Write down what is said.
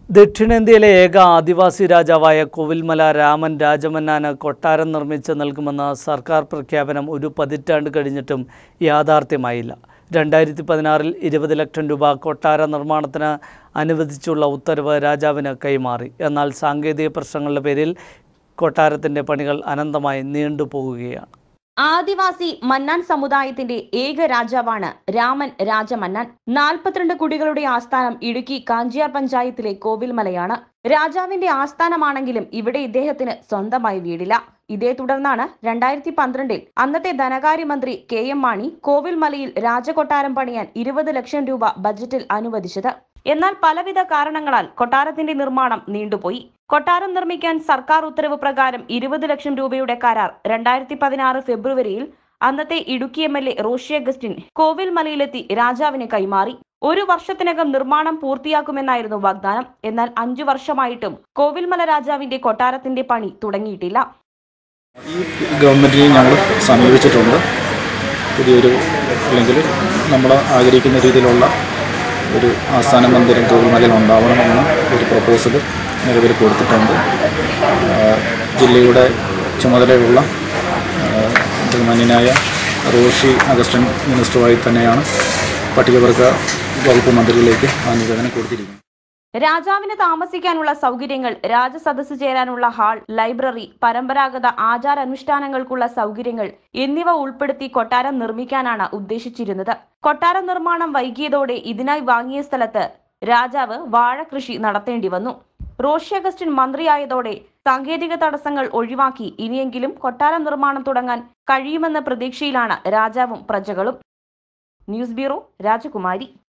ദക്ഷിണേന്ത്യയിലെ ഏക ആദിവാസി രാജാവായ കോവിൽമല രാമൻ രാജമന്നാന് കൊട്ടാരം നിർമ്മിച്ച് നൽകുമെന്ന സർക്കാർ പ്രഖ്യാപനം ഒരു പതിറ്റാണ്ട് കഴിഞ്ഞിട്ടും യാഥാർത്ഥ്യമായില്ല രണ്ടായിരത്തി പതിനാറിൽ ഇരുപത് ലക്ഷം രൂപ കൊട്ടാര നിർമ്മാണത്തിന് അനുവദിച്ചുള്ള ഉത്തരവ് രാജാവിന് കൈമാറി എന്നാൽ സാങ്കേതിക പ്രശ്നങ്ങളുടെ പേരിൽ കൊട്ടാരത്തിൻ്റെ പണികൾ അനന്തമായി നീണ്ടുപോകുകയാണ് ആദിവാസി മന്നാൻ സമുദായത്തിന്റെ ഏക രാജാവാണ് രാമൻ രാജമന്നാൻ നാൽപ്പത്തിരണ്ട് കുടികളുടെ ആസ്ഥാനം ഇടുക്കി കാഞ്ചിയാർ പഞ്ചായത്തിലെ കോവിൽമലയാണ് രാജാവിന്റെ ആസ്ഥാനമാണെങ്കിലും ഇവിടെ ഇദ്ദേഹത്തിന് സ്വന്തമായി വീടില്ല ഇതേ തുടർന്നാണ് രണ്ടായിരത്തി പന്ത്രണ്ടിൽ അന്നത്തെ ധനകാര്യമന്ത്രി കെ എം മാണി കോവിൽമലയിൽ രാജകൊട്ടാരം പണിയാൻ ഇരുപത് ലക്ഷം രൂപ ബജറ്റിൽ അനുവദിച്ചത് എന്നാൽ പലവിധ കാരണങ്ങളാൽ കൊട്ടാരത്തിന്റെ നിർമ്മാണം നീണ്ടുപോയി കൊട്ടാരം നിർമ്മിക്കാൻ സർക്കാർ ഉത്തരവ് പ്രകാരം ഇരുപത് ലക്ഷം രൂപയുടെ കരാർ രണ്ടായിരത്തി പതിനാറ് ഫെബ്രുവരിയിൽ അന്നത്തെ Idukki M L A Roshi Augustine കോവിൽമലയിലെത്തി രാജാവിന് കൈമാറി ഒരു വർഷത്തിനകം നിർമ്മാണം പൂർത്തിയാക്കുമെന്നായിരുന്നു വാഗ്ദാനം എന്നാൽ അഞ്ചു വർഷമായിട്ടും കോവിൽമല രാജാവിന്റെ കൊട്ടാരത്തിന്റെ പണി തുടങ്ങിയിട്ടില്ല ഈ ഗവൺമെൻറ്റിനെ ഞങ്ങൾ സമീപിച്ചിട്ടുണ്ട് പുതിയൊരു അല്ലെങ്കിൽ നമ്മൾ ആഗ്രഹിക്കുന്ന രീതിയിലുള്ള ഒരു ആസ്ഥാന മന്ദിരം കോവിൽമലയിൽ ഉണ്ടാവണമെന്ന് ഒരു പ്രപ്പോസൽ നിലവിൽ കൊടുത്തിട്ടുണ്ട് ആ, ജില്ലയുടെ ചുമതലയുള്ള ആ, ബഹുമാന്യനായ റോഷി അഗസ്റ്റൻ മിനിസ്റ്ററുമായി തന്നെയാണ് പട്ടികവർഗ വകുപ്പ് മന്ത്രിയിലേക്ക് ആ നിവേദനം കൊടുത്തിരിക്കുന്നത് രാജാവിന് താമസിക്കാനുള്ള സൗകര്യങ്ങൾ രാജസദസ് ചേരാനുള്ള ഹാൾ ലൈബ്രറി പരമ്പരാഗത ആചാരാനുഷ്ഠാനങ്ങൾക്കുള്ള സൗകര്യങ്ങൾ എന്നിവ ഉൾപ്പെടുത്തി കൊട്ടാരം നിർമ്മിക്കാനാണ് ഉദ്ദേശിച്ചിരുന്നത് കൊട്ടാര നിർമ്മാണം വൈകിയതോടെ ഇതിനായി വാങ്ങിയ സ്ഥലത്ത് രാജാവ് വാഴ കൃഷി നടത്തേണ്ടി വന്നു റോഷി അഗസ്റ്റിൻ മന്ത്രിയായതോടെ സാങ്കേതിക തടസ്സങ്ങൾ ഒഴിവാക്കി ഇനിയെങ്കിലും കൊട്ടാര നിർമ്മാണം തുടങ്ങാൻ കഴിയുമെന്ന പ്രതീക്ഷയിലാണ് രാജാവും പ്രജകളും ന്യൂസ് ബ്യൂറോ രാജകുമാരി